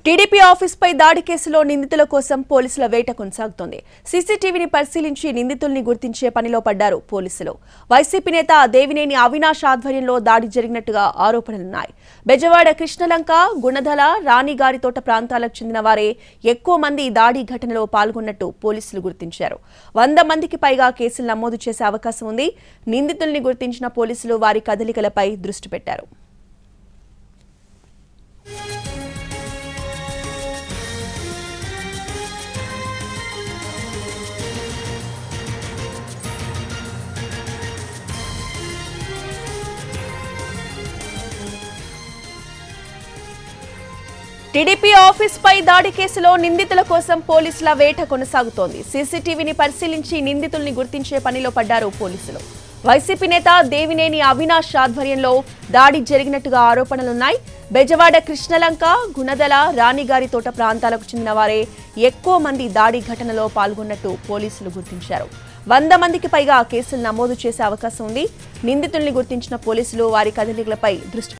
TDP ఆఫీస్పై దాడి కేసులో నిందితుల కోసం పోలీసుల వేట కొనసాగుతోంది సీసీటీవీని పరిశీలించి నిందితుల్ని గుర్తించే పనిలో పడ్డారు పోలీసులు వైసీపీ నేత దేవినేని అవినాష్ ఆధ్వర్యంలో దాడి జరిగినట్టుగా ఆరోపణలున్నాయి బెజవాడ కృష్ణలంక గుణదల రాణిగారితోట ప్రాంతాలకు చెందిన వారే ఎక్కువ మంది ఈ దాడి ఘటనలో పాల్గొన్నట్టు పోలీసులు గుర్తించారు వంద మందికి పైగా కేసులు నమోదు చేసే అవకాశం ఉంది నిందితుల్ని గుర్తించిన పోలీసులు వారి కదలికలపై దృష్టి పెట్టారు టీడీపీ ఆఫీస్ పై దాడి కేసులో నిందితుల కోసం పోలీసుల వేట కొనసాగుతోంది సీసీటీవీని పరిశీలించి నిందితుల్ని గుర్తించే పనిలో పడ్డారు పోలీసులు వైసీపీ నేత దేవినేని అవినాష్ ఆధ్వర్యంలో దాడి జరిగినట్టుగా ఆరోపణలున్నాయి బెజవాడ కృష్ణలంక గుణదల రాణిగారి తోట ప్రాంతాలకు చెందిన వారే ఎక్కువ మంది దాడి ఘటనలో పాల్గొన్నట్టు పోలీసులు గుర్తించారు వంద మందికి పైగా కేసులు నమోదు చేసే అవకాశం ఉంది నిందితుల్ని గుర్తించిన పోలీసులు వారి కదలికలపై దృష్టి